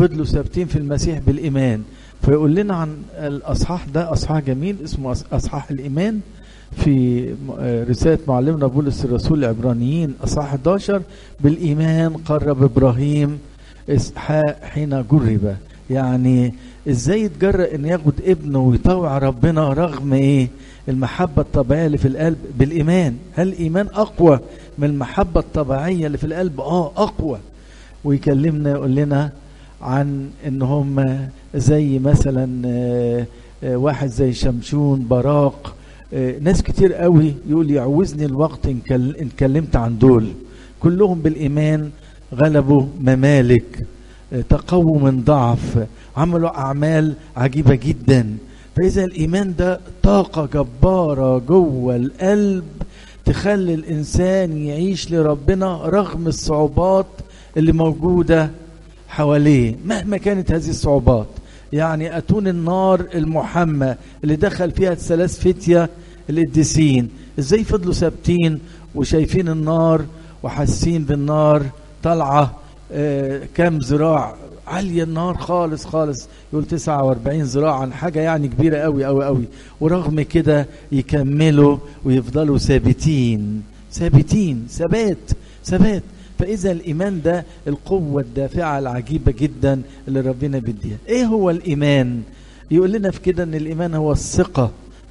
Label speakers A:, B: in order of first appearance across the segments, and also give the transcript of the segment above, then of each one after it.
A: فضلوا ثابتين في المسيح بالإيمان فيقول لنا عن الأصحاح ده أصحاح جميل اسمه أصحاح الإيمان في رسالة معلمنا بولس الرسول العبرانيين أصحاح 11 بالإيمان قرب إبراهيم إسحاق حين جرب يعني ازاي يتجرأ ان ياخد ابنه ويطوع ربنا رغم ايه المحبة الطبيعية اللي في القلب بالإيمان هل الإيمان أقوى من المحبة الطبيعية اللي في القلب آه أقوى ويكلمنا يقول لنا عن ان هم زي مثلا آه آه واحد زي شمشون براق آه ناس كتير قوي يقول يعوزني الوقت ان كلمت عن دول كلهم بالإيمان غلبوا ممالك تقووا من ضعف عملوا أعمال عجيبة جدا فإذا الإيمان ده طاقة جبارة جوه القلب تخلي الإنسان يعيش لربنا رغم الصعوبات اللي موجودة حواليه مهما كانت هذه الصعوبات يعني أتون النار المحمى اللي دخل فيها الثلاث فتية القديسين ازاي فضلوا ثابتين وشايفين النار وحاسين بالنار طالعه آه كام ذراع عالية النار خالص خالص يقول 49 ذراعا حاجة يعني كبيرة قوي قوي قوي ورغم كده يكملوا ويفضلوا ثابتين ثابتين ثبات ثبات فإذا الإيمان ده القوة الدافعة العجيبة جدا اللي ربنا بيديها إيه هو الإيمان يقول لنا في كده أن الإيمان هو الثقة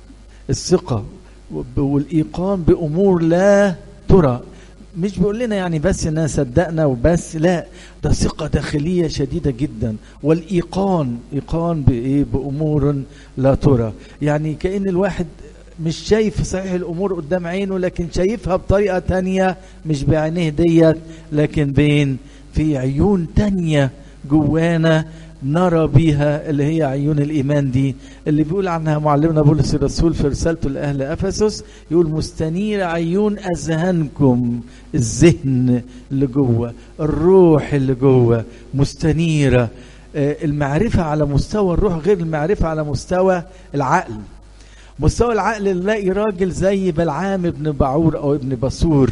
A: الثقة والإيقان بأمور لا ترى مش بيقول لنا يعني بس اننا صدقنا وبس لا ده ثقة داخلية شديدة جدا والإيقان إيقان بإيه بأمور لا ترى يعني كأن الواحد مش شايف صحيح الأمور قدام عينه لكن شايفها بطريقة تانية مش بعينيه ديت لكن بين في عيون تانية جوانا نرى بيها اللي هي عيون الإيمان دي اللي بيقول عنها معلمنا بولس الرسول في رسالته لأهل أفسس يقول مستنير عيون أذهانكم الذهن اللي جوه الروح اللي جوه مستنيرة المعرفة على مستوى الروح غير المعرفة على مستوى العقل مستوى العقل نلاقي راجل زي بلعام ابن بعور أو ابن بصور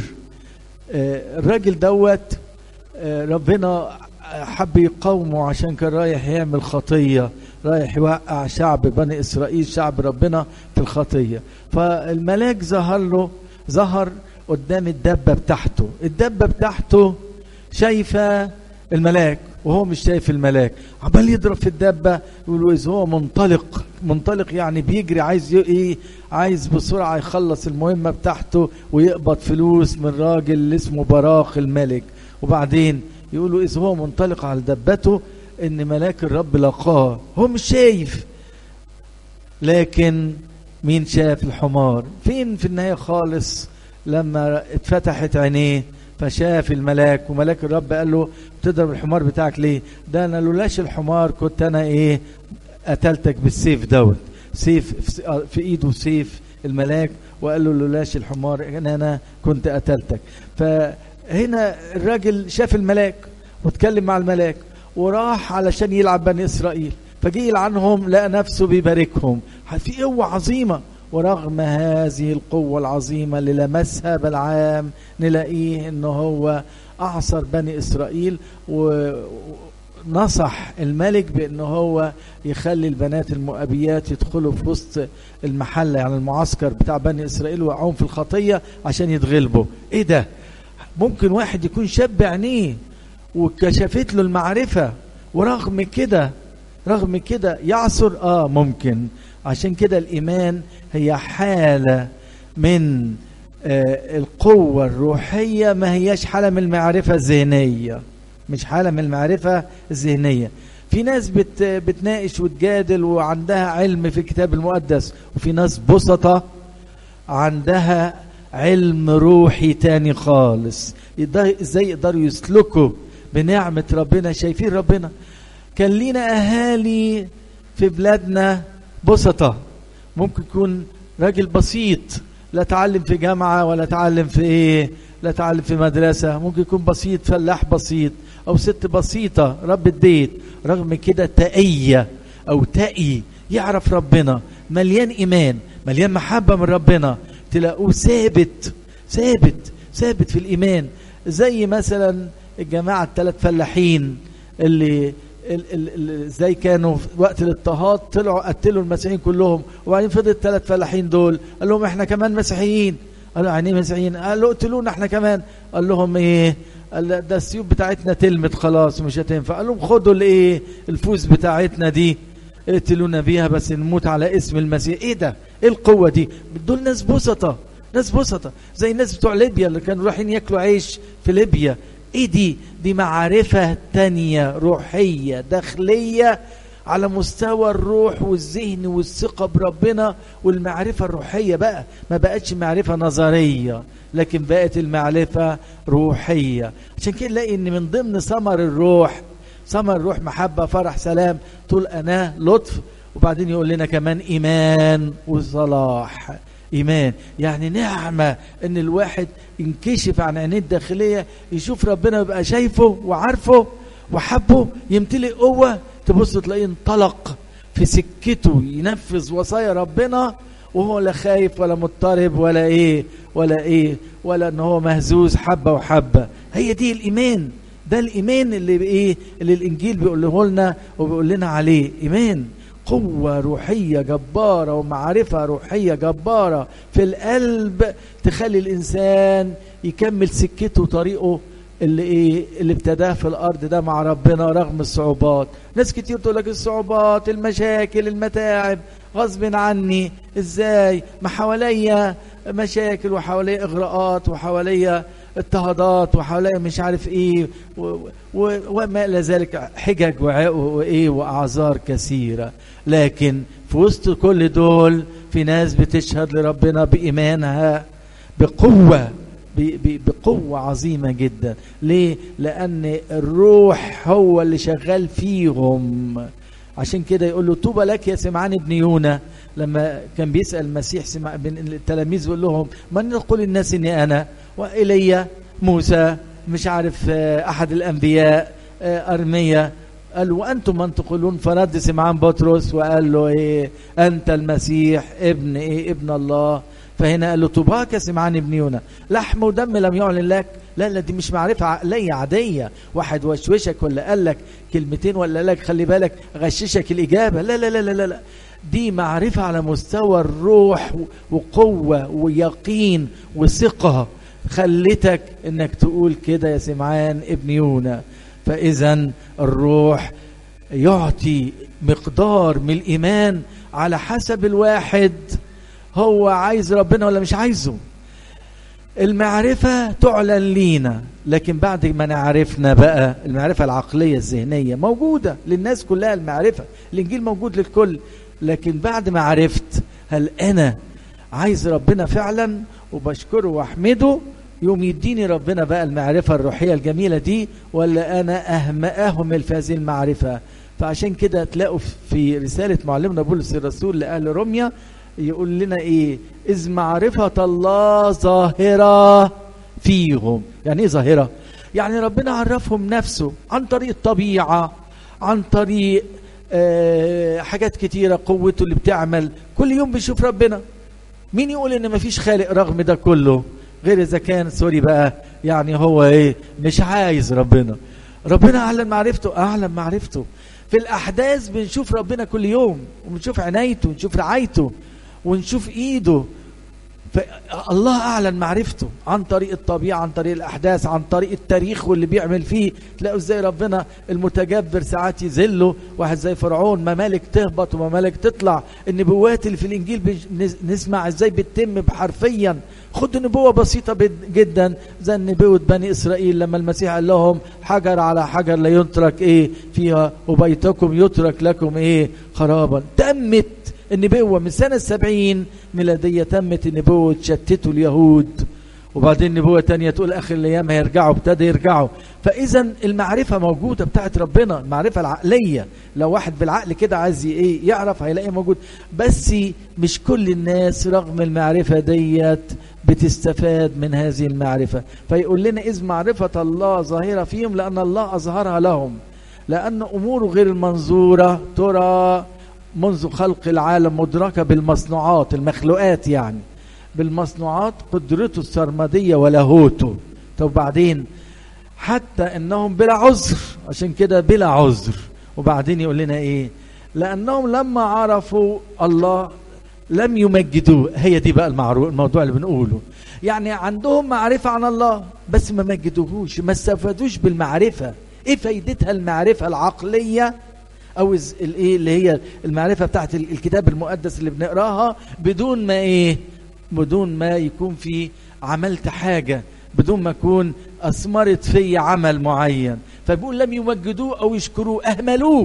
A: الراجل دوت ربنا حب يقاومه عشان كان رايح يعمل خطية رايح يوقع شعب بني إسرائيل شعب ربنا في الخطية فالملاك ظهر له ظهر قدام الدبة بتاعته الدبة بتاعته شايفة الملاك وهو مش شايف الملاك عمال يضرب في الدبة يقول إذا هو منطلق منطلق يعني بيجري عايز ايه عايز بسرعة يخلص المهمة بتاعته ويقبض فلوس من راجل اللي اسمه براق الملك وبعدين يقولوا إذا هو منطلق على دبته إن ملاك الرب لقاه هو مش شايف لكن مين شاف الحمار فين في النهاية خالص لما اتفتحت عينيه فشاف الملاك وملاك الرب قال له بتضرب الحمار بتاعك ليه ده انا لولاش الحمار كنت انا ايه قتلتك بالسيف دوت سيف في ايده سيف الملاك وقال له لولاش الحمار انا كنت قتلتك ف هنا الراجل شاف الملاك واتكلم مع الملاك وراح علشان يلعب بني اسرائيل فجي يلعنهم لقى نفسه بيباركهم في قوه عظيمه ورغم هذه القوه العظيمه اللي لمسها بلعام نلاقيه ان هو اعصر بني اسرائيل ونصح الملك بان هو يخلي البنات المؤبيات يدخلوا في وسط المحله يعني المعسكر بتاع بني اسرائيل ويقعون في الخطيه عشان يتغلبوا ايه ده ممكن واحد يكون شاب عينيه وكشفت له المعرفة ورغم كده رغم كده يعصر اه ممكن عشان كده الإيمان هي حالة من آه القوة الروحية ما هياش حالة من المعرفة الذهنية مش حالة من المعرفة الذهنية في ناس بت بتناقش وتجادل وعندها علم في الكتاب المقدس وفي ناس بسطة عندها علم روحي تاني خالص ازاي يقدروا يسلكوا بنعمة ربنا شايفين ربنا كان لينا اهالي في بلادنا بسطة ممكن يكون راجل بسيط لا تعلم في جامعة ولا تعلم في ايه لا تعلم في مدرسة ممكن يكون بسيط فلاح بسيط او ست بسيطة رب بيت رغم كده تقية او تقي يعرف ربنا مليان ايمان مليان محبة من ربنا تلاقوه ثابت ثابت ثابت في الإيمان زي مثلا الجماعة الثلاث فلاحين اللي ازاي كانوا في وقت الاضطهاد طلعوا قتلوا المسيحيين كلهم وبعدين فضل الثلاث فلاحين دول قال لهم احنا كمان مسيحيين قالوا يعني مسيحيين قالوا اقتلونا احنا كمان قال لهم ايه قال ده السيوف بتاعتنا تلمت خلاص مش هتنفع قال لهم خدوا الايه الفوز بتاعتنا دي اقتلونا بيها بس نموت على اسم المسيح ايه ده ايه القوه دي دول ناس بسطه ناس بسطه زي الناس بتوع ليبيا اللي كانوا رايحين ياكلوا عيش في ليبيا ايه دي دي معرفه تانية روحيه داخليه على مستوى الروح والذهن والثقه بربنا والمعرفه الروحيه بقى ما بقتش معرفه نظريه لكن بقت المعرفه روحيه عشان كده نلاقي ان من ضمن ثمر الروح ثمر الروح محبه فرح سلام طول اناه لطف وبعدين يقول لنا كمان ايمان وصلاح ايمان يعني نعمه ان الواحد ينكشف عن عينيه الداخليه يشوف ربنا يبقى شايفه وعارفه وحبه يمتلئ قوه تبص تلاقيه انطلق في سكته ينفذ وصايا ربنا وهو لا خايف ولا مضطرب ولا ايه ولا ايه ولا ان هو مهزوز حبه وحبه هي دي الايمان ده الايمان اللي بايه اللي الانجيل بيقوله لنا وبيقول لنا عليه ايمان قوة روحية جبارة ومعرفة روحية جبارة في القلب تخلي الإنسان يكمل سكته وطريقه اللي ايه اللي ابتداه في الارض ده مع ربنا رغم الصعوبات ناس كتير تقول لك الصعوبات المشاكل المتاعب غصب عني ازاي ما حواليا مشاكل وحواليا اغراءات وحواليا اضطهادات وحواليا مش عارف ايه و- و- وما الى ذلك حجج وع- وايه واعذار كثيره لكن في وسط كل دول في ناس بتشهد لربنا بايمانها بقوه ب- ب- بقوة عظيمة جدا ليه؟ لأن الروح هو اللي شغال فيهم عشان كده يقول له طوبى لك يا سمعان ابن يونا لما كان بيسأل المسيح سمع بين التلاميذ يقول لهم من يقول الناس اني انا وإيليا موسى مش عارف آه، احد الانبياء آه، ارميا قال وانتم من تقولون فرد سمعان بطرس وقال له ايه انت المسيح ابن ايه ابن الله فهنا قال له طوباك يا سمعان ابن يونا لحم ودم لم يعلن لك لا لا دي مش معرفة عقلية عادية واحد وشوشك ولا قال لك كلمتين ولا قال لك خلي بالك غششك الإجابة لا لا لا لا لا, لا. دي معرفة على مستوى الروح وقوة ويقين وثقة خلتك انك تقول كده يا سمعان ابن يونا فإذا الروح يعطي مقدار من الإيمان على حسب الواحد هو عايز ربنا ولا مش عايزه المعرفة تعلن لينا لكن بعد ما نعرفنا بقى المعرفة العقلية الذهنية موجودة للناس كلها المعرفة الإنجيل موجود للكل لكن بعد ما عرفت هل أنا عايز ربنا فعلا وبشكره واحمده يوم يديني ربنا بقى المعرفة الروحية الجميلة دي ولا أنا أهم أهمل في هذه المعرفة فعشان كده تلاقوا في رسالة معلمنا بولس الرسول لأهل روميا يقول لنا ايه اذ معرفة الله ظاهرة فيهم يعني ايه ظاهرة يعني ربنا عرفهم نفسه عن طريق الطبيعة عن طريق آه حاجات كتيرة قوته اللي بتعمل كل يوم بيشوف ربنا مين يقول ان مفيش خالق رغم ده كله غير اذا كان سوري بقى يعني هو ايه مش عايز ربنا ربنا اعلن معرفته اعلن معرفته في الاحداث بنشوف ربنا كل يوم وبنشوف عنايته ونشوف رعايته ونشوف ايده فالله اعلن معرفته عن طريق الطبيعه عن طريق الاحداث عن طريق التاريخ واللي بيعمل فيه تلاقوا ازاي ربنا المتجبر ساعات يذله واحد زي فرعون ممالك تهبط وممالك تطلع النبوات اللي في الانجيل بنس- نسمع ازاي بتتم بحرفيا خد نبوة بسيطة بد- جدا زي نبوة بني إسرائيل لما المسيح قال لهم حجر على حجر لا يترك إيه فيها وبيتكم يترك لكم إيه خرابا تمت النبوة من سنة السبعين ميلادية تمت النبوة شتتوا اليهود وبعدين نبوة تانية تقول آخر الأيام هيرجعوا ابتدى يرجعوا فإذا المعرفة موجودة بتاعت ربنا المعرفة العقلية لو واحد بالعقل كده عايز ي- إيه يعرف هيلاقيه موجود بس مش كل الناس رغم المعرفة ديت بتستفاد من هذه المعرفة فيقول لنا إذ معرفة الله ظاهرة فيهم لأن الله أظهرها لهم لأن أموره غير المنظورة ترى منذ خلق العالم مدركة بالمصنوعات المخلوقات يعني بالمصنوعات قدرته السرمدية ولاهوته طب بعدين حتى انهم بلا عذر عشان كده بلا عذر وبعدين يقول لنا ايه لانهم لما عرفوا الله لم يمجدوه هي دي بقى المعروف الموضوع اللي بنقوله يعني عندهم معرفة عن الله بس ما مجدوهوش ما استفادوش بالمعرفة ايه فايدتها المعرفة العقلية او الايه اللي هي المعرفة بتاعت الكتاب المقدس اللي بنقراها بدون ما ايه بدون ما يكون في عملت حاجة بدون ما يكون اثمرت في عمل معين فبيقول لم يمجدوه او يشكروه اهملوه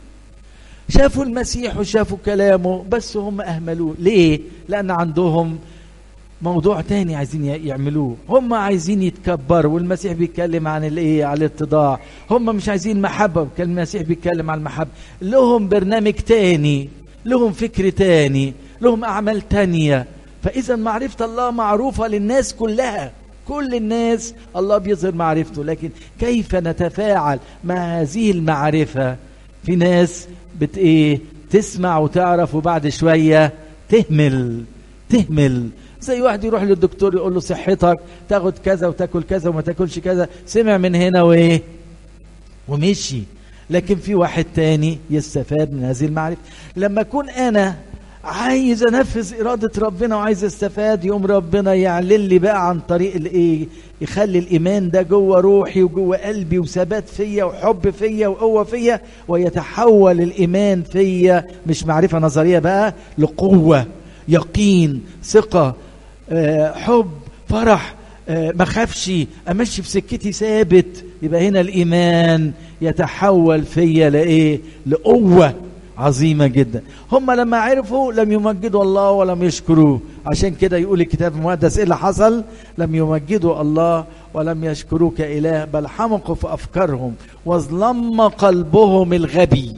A: شافوا المسيح وشافوا كلامه بس هم اهملوه ليه لان عندهم موضوع تاني عايزين يعملوه هم عايزين يتكبروا والمسيح بيتكلم عن الايه على الاتضاع هم مش عايزين محبه كان المسيح بيتكلم عن المحبه لهم برنامج تاني لهم فكر تاني لهم اعمال تانيه فاذا معرفه الله معروفه للناس كلها كل الناس الله بيظهر معرفته لكن كيف نتفاعل مع هذه المعرفه في ناس بت ايه تسمع وتعرف وبعد شويه تهمل تهمل زي واحد يروح للدكتور يقول له صحتك تاخد كذا وتاكل كذا وما تاكلش كذا سمع من هنا وايه ومشي لكن في واحد تاني يستفاد من هذه المعرفة لما اكون انا عايز انفذ اراده ربنا وعايز استفاد يوم ربنا يعلن لي بقى عن طريق الايه يخلي الايمان ده جوه روحي وجوه قلبي وثبات فيا وحب فيا وقوه فيا ويتحول الايمان فيا مش معرفه نظريه بقى لقوه يقين ثقه آه، حب فرح آه، ما خافش امشي في سكتي ثابت يبقى هنا الايمان يتحول فيا لايه لقوه عظيمة جدا هم لما عرفوا لم يمجدوا الله ولم يشكروه عشان كده يقول الكتاب المقدس ايه اللي حصل لم يمجدوا الله ولم يشكروه كإله بل حمقوا في أفكارهم وظلم قلبهم الغبي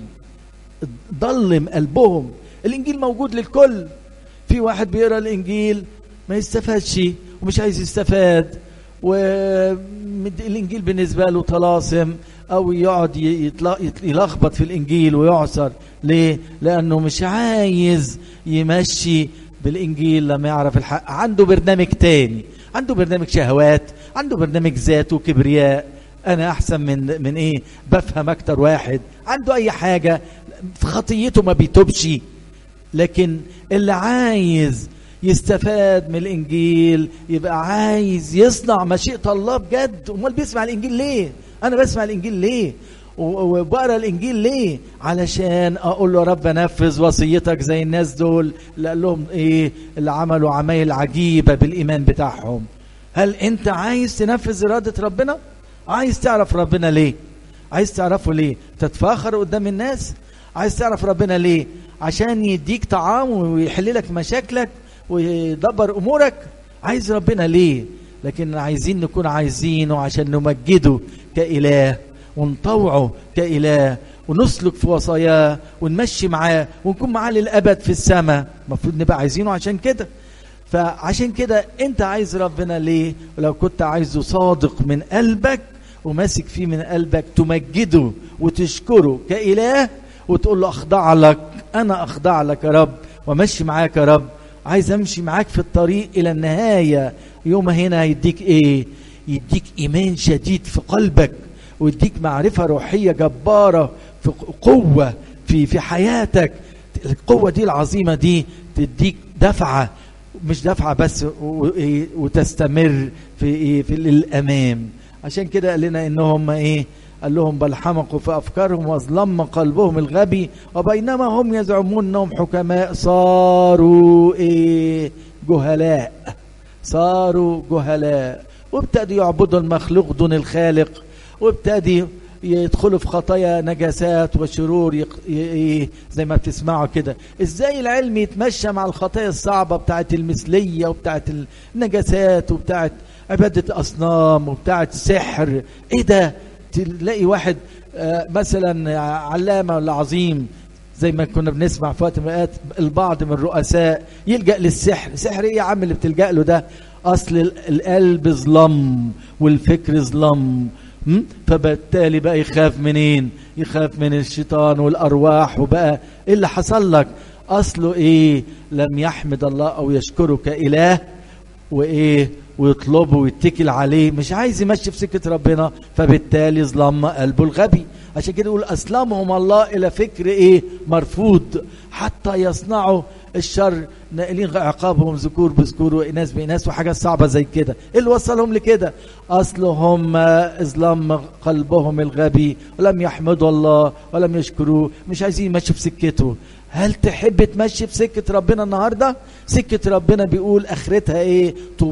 A: ضلم قلبهم الإنجيل موجود للكل في واحد بيقرأ الإنجيل ما يستفادش ومش عايز يستفاد والإنجيل بالنسبة له طلاسم أو يقعد يلخبط في الإنجيل ويعصر ليه؟ لأنه مش عايز يمشي بالإنجيل لما يعرف الحق عنده برنامج تاني عنده برنامج شهوات عنده برنامج ذات وكبرياء أنا أحسن من من إيه؟ بفهم أكتر واحد عنده أي حاجة في خطيته ما بيتوبش لكن اللي عايز يستفاد من الانجيل يبقى عايز يصنع مشيئه الله بجد امال بيسمع الانجيل ليه انا بسمع الانجيل ليه وبقرا الانجيل ليه علشان اقول له رب نفذ وصيتك زي الناس دول اللي قال لهم ايه اللي عملوا عمايل عجيبه بالايمان بتاعهم هل انت عايز تنفذ اراده ربنا عايز تعرف ربنا ليه عايز تعرفه ليه تتفاخر قدام الناس عايز تعرف ربنا ليه عشان يديك طعام ويحل لك مشاكلك ويدبر امورك عايز ربنا ليه لكن عايزين نكون عايزينه عشان نمجده كاله ونطوعه كاله ونسلك في وصاياه ونمشي معاه ونكون معاه للابد في السماء المفروض نبقى عايزينه عشان كده فعشان كده انت عايز ربنا ليه ولو كنت عايزه صادق من قلبك وماسك فيه من قلبك تمجده وتشكره كاله وتقول له اخضع لك انا اخضع لك يا رب وامشي معاك يا رب عايز امشي معاك في الطريق الى النهايه يوم هنا يديك ايه يديك ايمان شديد في قلبك ويديك معرفه روحيه جباره في قوه في في حياتك القوه دي العظيمه دي تديك دفعه مش دفعه بس وتستمر في ايه في الامام عشان كده قال لنا انهم ايه قال لهم بل حمقوا في افكارهم واظلم قلبهم الغبي وبينما هم يزعمون انهم حكماء صاروا ايه جهلاء صاروا جهلاء وابتدوا يعبدوا المخلوق دون الخالق وابتدوا يدخلوا في خطايا نجاسات وشرور يق... ي... زي ما بتسمعوا كده ازاي العلم يتمشى مع الخطايا الصعبة بتاعت المثلية وبتاعت النجاسات وبتاعت عبادة أصنام وبتاعت سحر ايه ده تلاقي واحد مثلا علامة ولا عظيم زي ما كنا بنسمع في وقت من البعض من الرؤساء يلجأ للسحر سحر ايه يا عم اللي بتلجأ له ده اصل القلب ظلم والفكر ظلم فبالتالي بقى يخاف منين يخاف من الشيطان والارواح وبقى ايه اللي حصل لك اصله ايه لم يحمد الله او يشكره كاله وايه ويطلبه ويتكل عليه مش عايز يمشي في سكة ربنا فبالتالي ظلم قلبه الغبي عشان كده يقول أسلمهم الله إلى فكر إيه مرفوض حتى يصنعوا الشر ناقلين عقابهم ذكور بذكور وإناث بإناث وحاجات صعبة زي كده إيه اللي وصلهم لكده أصلهم إظلام قلبهم الغبي ولم يحمدوا الله ولم يشكروه مش عايزين يمشوا في سكته هل تحب تمشي في سكة ربنا النهاردة سكة ربنا بيقول اخرتها ايه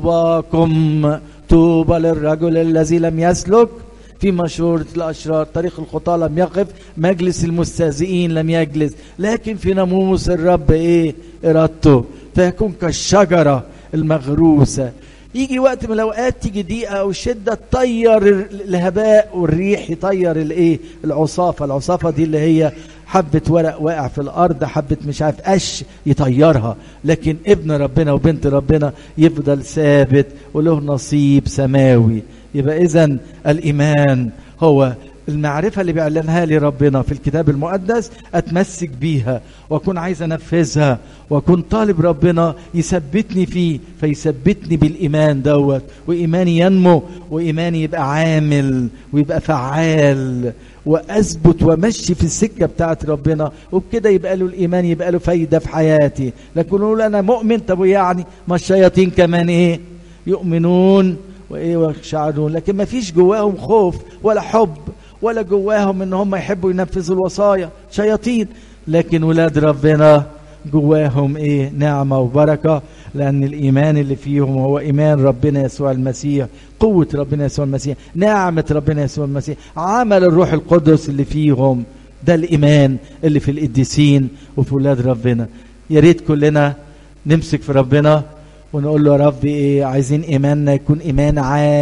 A: طوباكم طوبى للرجل الذي لم يسلك في مشورة الأشرار طريق الخطاة لم يقف مجلس المستهزئين لم يجلس لكن في ناموس الرب ايه إرادته فيكون كالشجرة المغروسة يجي وقت من الاوقات تيجي ضيقه او شده تطير الهباء والريح يطير الايه العصافه العصافه دي اللي هي حبه ورق واقع في الارض حبه مش عارف قش يطيرها لكن ابن ربنا وبنت ربنا يفضل ثابت وله نصيب سماوي يبقى اذا الايمان هو المعرفة اللي بيعلنها لي ربنا في الكتاب المقدس أتمسك بيها وأكون عايز أنفذها وأكون طالب ربنا يثبتني فيه فيثبتني بالإيمان دوت وإيماني ينمو وإيماني يبقى عامل ويبقى فعال وأثبت وأمشي في السكة بتاعت ربنا وبكده يبقى له الإيمان يبقى له فايدة في حياتي لكن نقول أنا مؤمن طب يعني ما الشياطين كمان إيه يؤمنون وإيه ويخشعون لكن ما فيش جواهم خوف ولا حب ولا جواهم ان هم يحبوا ينفذوا الوصايا شياطين لكن ولاد ربنا جواهم ايه نعمة وبركة لان الايمان اللي فيهم هو ايمان ربنا يسوع المسيح قوة ربنا يسوع المسيح نعمة ربنا يسوع المسيح عمل الروح القدس اللي فيهم ده الايمان اللي في القديسين وفي ولاد ربنا يا ريت كلنا نمسك في ربنا ونقول له يا رب ايه عايزين ايماننا يكون ايمان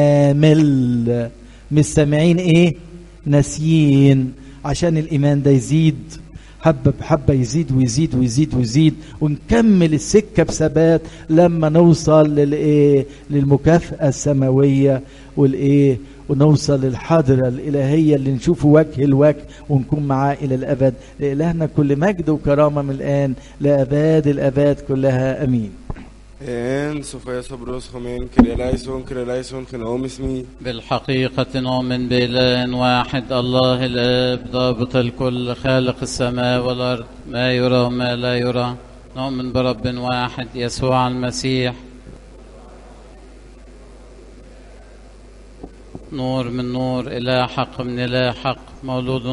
A: عامل مش سامعين ايه ناسيين عشان الايمان ده يزيد حبه بحبه يزيد ويزيد ويزيد ويزيد ونكمل السكه بثبات لما نوصل للايه للمكافاه السماويه والايه ونوصل للحضره الالهيه اللي نشوفه وجه الوجه ونكون معاه الى الابد لالهنا كل مجد وكرامه من الان لاباد الاباد كلها امين
B: En Sofia Sabros Homen, Kirelaison, Kirelaison, Khenom اسمي
C: بالحقيقة نؤمن بإله واحد الله الآب ضابط الكل خالق السماء والأرض ما يرى وما لا يرى نؤمن برب واحد يسوع المسيح نور من نور إله حق من إله حق مولود